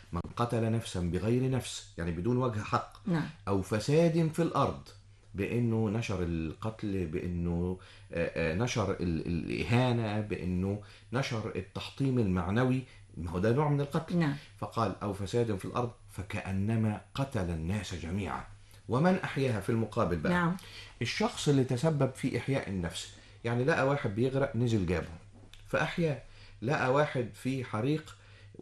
من قتل نفسا بغير نفس يعني بدون وجه حق نعم أو فساد في الأرض بأنه نشر القتل بأنه آه، آه، نشر ال- الإهانة بأنه نشر التحطيم المعنوي ما هو ده نوع من القتل نعم فقال أو فساد في الأرض فكأنما قتل الناس جميعا ومن أحياها في المقابل بقى نعم الشخص اللي تسبب في إحياء النفس يعني لقى واحد بيغرق نزل جابه فأحيا لقى واحد في حريق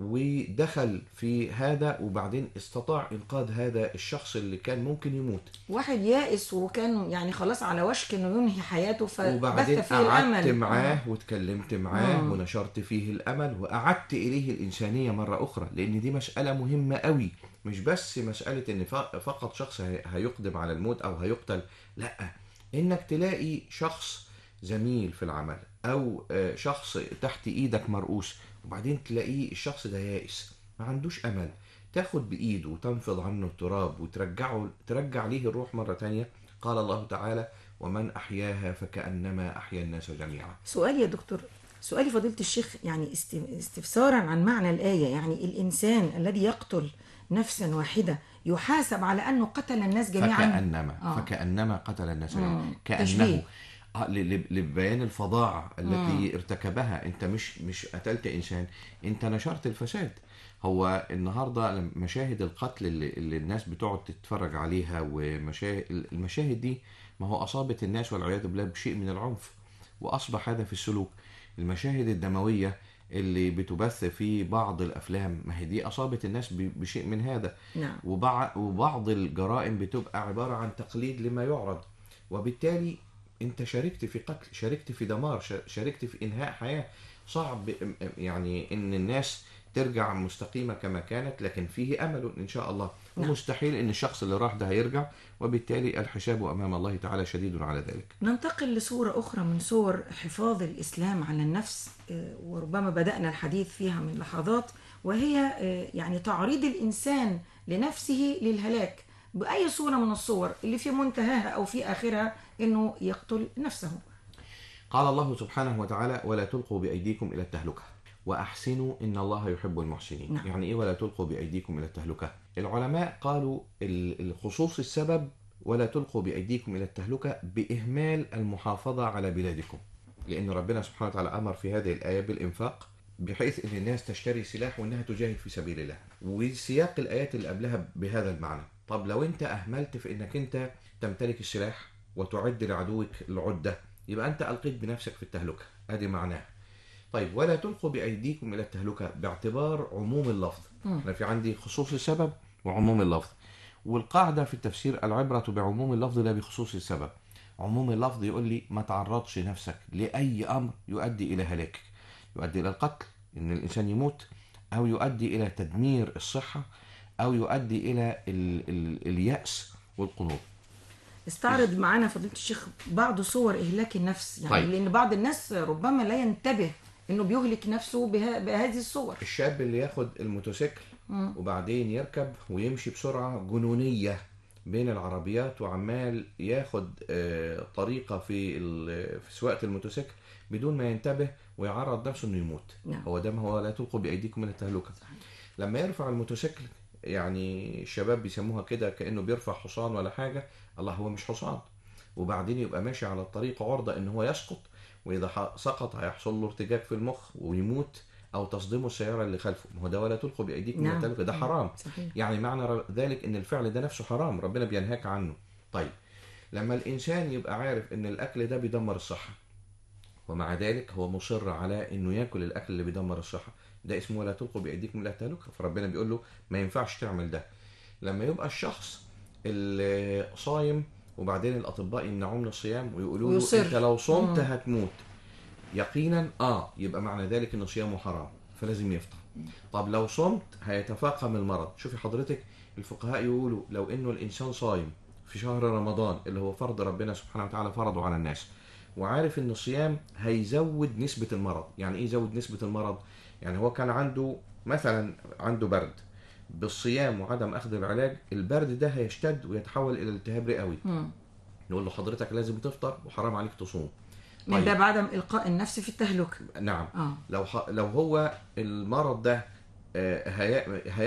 ودخل في هذا وبعدين استطاع إنقاذ هذا الشخص اللي كان ممكن يموت واحد يائس وكان يعني خلاص على وشك انه ينهي حياته فبث وبعدين فيه قعدت الامل معاه واتكلمت معاه مم. ونشرت فيه الامل واعدت اليه الانسانيه مره اخرى لان دي مساله مهمه قوي مش بس مساله ان ف- فقط شخص هي- هيقدم على الموت او هيقتل لا انك تلاقي شخص زميل في العمل او آه، شخص تحت ايدك مرؤوس وبعدين تلاقيه الشخص ده يائس ما عندوش امل تاخد بايده وتنفض عنه التراب وترجعه ترجع ليه الروح مره تانية قال الله تعالى ومن أحياها فكأنما أحيا الناس جميعا سؤال يا دكتور سؤالي فضيلة الشيخ يعني است- استفسارا عن معنى الآية يعني الإنسان الذي يقتل نفسا واحدة يحاسب على أنه قتل الناس جميعا فكأنما آه. فكأنما قتل الناس مم. جميعا كأنه تشبيه. آه، ل- ل- لبيان الفظاعة التي ارتكبها انت مش مش قتلت انسان انت نشرت الفساد هو النهارده لما- مشاهد القتل اللي, اللي الناس بتقعد تتفرج عليها ومشاهد المشاهد دي ما هو اصابت الناس والعياذ بالله بشيء من العنف واصبح هذا في السلوك المشاهد الدمويه اللي بتبث في بعض الافلام ما هي دي اصابت الناس ب- بشيء من هذا نعم وبع- وبعض الجرائم بتبقى عبارة عن تقليد لما يعرض وبالتالي انت شاركت في قتل شاركت في دمار شا- شاركت في انهاء حياة صعب ام- ام- يعني ان الناس ترجع مستقيمة كما كانت لكن فيه امل ان شاء الله نعم. ومستحيل ان الشخص اللي راح ده هيرجع وبالتالي الحساب امام الله تعالى شديد على ذلك ننتقل لصورة أخرى من صور حفاظ الإسلام على النفس آه، وربما بدأنا الحديث فيها من لحظات وهي آه، يعني تعريض الإنسان لنفسه للهلاك بأي صورة من الصور اللي في منتهاها أو في آخرها إنه يقتل نفسه قال الله سبحانه وتعالى ولا تلقوا بأيديكم إلى التهلكة وأحسنوا إن الله يحب المحسنين نعم. يعني إيه ولا تلقوا بأيديكم إلى التهلكة العلماء قالوا ال- الخصوص السبب ولا تلقوا بأيديكم إلى التهلكة بإهمال المحافظة على بلادكم لأن ربنا سبحانه وتعالى أمر في هذه الآية بالإنفاق بحيث أن الناس تشتري سلاح وأنها تجاهد في سبيل الله وسياق الآيات اللي قبلها بهذا المعنى طب لو أنت أهملت في أنك أنت تمتلك السلاح وتعد لعدوك العدة يبقى أنت ألقيت بنفسك في التهلكة أدي معناه طيب ولا تلقوا بأيديكم إلى التهلكة باعتبار عموم اللفظ مم. أنا في عندي خصوص السبب وعموم اللفظ والقاعدة في التفسير العبرة بعموم اللفظ لا بخصوص السبب عموم اللفظ يقول لي ما تعرضش نفسك لأي أمر يؤدي إلى هلاكك يؤدي إلى القتل إن الإنسان يموت أو يؤدي إلى تدمير الصحة أو يؤدي إلى ال ال اليأس والقنوط استعرض معانا فضيلة الشيخ بعض صور إهلاك النفس يعني طيب. لأن بعض الناس ربما لا ينتبه إنه بيهلك نفسه بها بهذه الصور الشاب اللي ياخد الموتوسيكل مم. وبعدين يركب ويمشي بسرعة جنونية بين العربيات وعمال ياخد آه، طريقة في ال- في سواقة الموتوسيكل بدون ما ينتبه ويعرض نفسه انه يموت نعم. هو ده ما هو لا تلقوا بايديكم من التهلكة لما يرفع الموتوسيكل يعني الشباب بيسموها كده كانه بيرفع حصان ولا حاجة الله هو مش حصان وبعدين يبقى ماشي على الطريق عرضة ان هو يسقط واذا ح- سقط هيحصل له ارتجاج في المخ ويموت او تصدمه السياره اللي خلفه ما هو ده ولا تلقوا بايديكم من نعم. التهلكة ده حرام صحيح يعني معنى ر- ذلك ان الفعل ده نفسه حرام ربنا بينهاك عنه طيب لما الانسان يبقى عارف ان الاكل ده بيدمر الصحه ومع ذلك هو مصر على انه ياكل الاكل اللي بيدمر الصحه ده اسمه ولا تلقوا بايديكم الى التهلكه فربنا بيقول له ما ينفعش تعمل ده لما يبقى الشخص اللي صايم وبعدين الاطباء يمنعوه من الصيام ويقولوا له ويصر. انت لو صمت مم. هتموت يقينا اه يبقى معنى ذلك ان صيامه حرام فلازم يفطر طب لو صمت هيتفاقم المرض شوفي حضرتك الفقهاء يقولوا لو انه الانسان صايم في شهر رمضان اللي هو فرض ربنا سبحانه وتعالى فرضه على الناس وعارف ان الصيام هيزود نسبة المرض يعني ايه يزود نسبة المرض يعني هو كان عنده مثلا عنده برد بالصيام وعدم اخذ العلاج البرد ده هيشتد ويتحول الى التهاب رئوي مم. نقول له حضرتك لازم تفطر وحرام عليك تصوم من طيب. باب عدم إلقاء النفس في التهلكة نعم آه لو ح... لو هو المرض ده آه، هي...